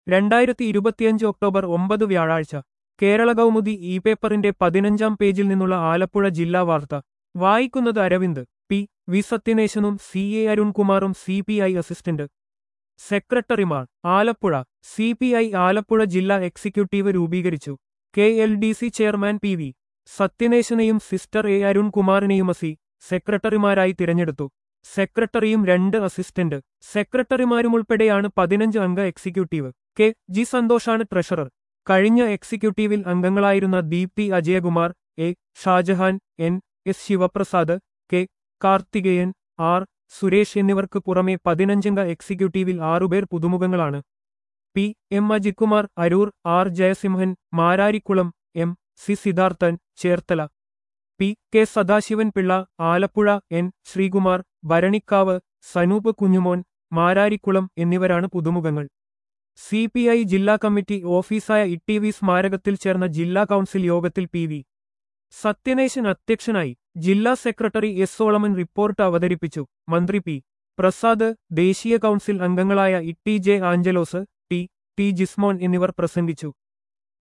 രണ്ടായിരത്തി ഇരുപത്തിയഞ്ച് ഒക്ടോബർ ഒമ്പത് വ്യാഴാഴ്ച കേരള കൗമുദി ഇ പേപ്പറിന്റെ പതിനഞ്ചാം പേജിൽ നിന്നുള്ള ആലപ്പുഴ ജില്ലാ വാർത്ത വായിക്കുന്നത് അരവിന്ദ് പി വി സത്യനേശനും സി എ അരുൺകുമാറും സി പി ഐ അസിസ്റ്റന്റ് സെക്രട്ടറിമാർ Alappuzha C P I Alappuzha ജില്ലാ എക്സിക്യൂട്ടീവ് രൂപീകരിച്ചു K L D C chairman P V സത്യനേശനെയും സിസ്റ്റർ എ അരുൺകുമാറിനെയും അസി സെക്രട്ടറിമാരായി തിരഞ്ഞെടുത്തു സെക്രട്ടറിയും രണ്ട് അസിസ്റ്റന്റ് സെക്രട്ടറിമാരുമുൾപ്പെടെയാണ് പതിനഞ്ച് അംഗ എക്സിക്യൂട്ടീവ് കെ ജി സന്തോഷാണ് ട്രഷറർ കഴിഞ്ഞ എക്സിക്യൂട്ടീവിൽ അംഗങ്ങളായിരുന്ന Deepthi Ajayakumar A Shajahan N S Sivaprasad K Karthikeyan R Suresh എന്നിവർക്ക് പുറമെ പതിനഞ്ചംഗ എക്സിക്യൂട്ടീവിൽ ആറുപേർ പുതുമുഖങ്ങളാണ് P M Ajithkumar Aroor R Jayasimhan Mararikulam M C Sidharthan Cherthala P K Sadasivan Pillai Alappuzha N Sreekumar Bharanikkavu Sanoop Kunjumon Mararikulam എന്നിവരാണ് പുതുമുഖങ്ങൾ സി പി ഐ ജില്ലാ കമ്മിറ്റി ഓഫീസായ ഇ വി സ്മാരകത്തിൽ ചേർന്ന ജില്ലാ കൗൺസിൽ യോഗത്തിൽ പി വി സത്യനേശൻ അധ്യക്ഷനായി ജില്ലാ സെക്രട്ടറി എസ് സോളമൻ റിപ്പോർട്ട് അവതരിപ്പിച്ചു മന്ത്രി പി പ്രസാദ് ദേശീയ കൗൺസിൽ അംഗങ്ങളായ E T J Angelose T T Jismon എന്നിവർ പ്രസംഗിച്ചു